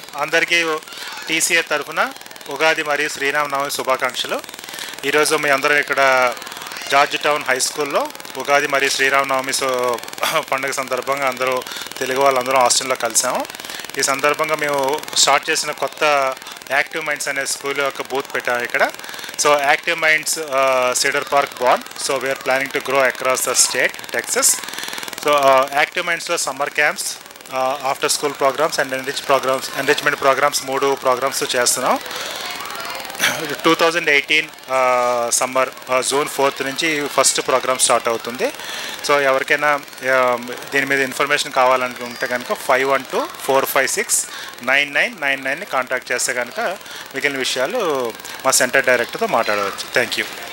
అందరికీ టీసీఏ తరఫున ఉగాది మరియు శ్రీరామనవమి శుభాకాంక్షలు ఈరోజు మీ అందరం ఇక్కడ జార్జ్ టౌన్ హై స్కూల్లో ఉగాది మరియు శ్రీరామనవమి సో పండుగ సందర్భంగా అందరూ తెలుగు వాళ్ళందరూ హాస్టల్లో కలిసాము ఈ సందర్భంగా మేము స్టార్ట్ చేసిన కొత్త యాక్టివ్ మైండ్స్ అనే స్కూల్ యొక్క బూత్ పెట్టాము ఇక్కడ so active minds cedar park బాన్ so we're planning to grow across the state Texas so active మైండ్స్లో summer camps after school programs and enrich programs enrichment programs మూడు programs చేస్తున్నాం two thousand eighteen summer June fourth నుంచి first program start అవుతుంది so ఎవరికైనా ఆ, దీని మీద information కావాలనుకుంటే కనుక five one two four five six nine nine nine నైన్ని కాంటాక్ట్ చేస్తే కనుక మిగిలిన విషయాలు మా సెంటర్ డైరెక్టర్తో మాట్లాడవచ్చు థ్యాంక్ యూ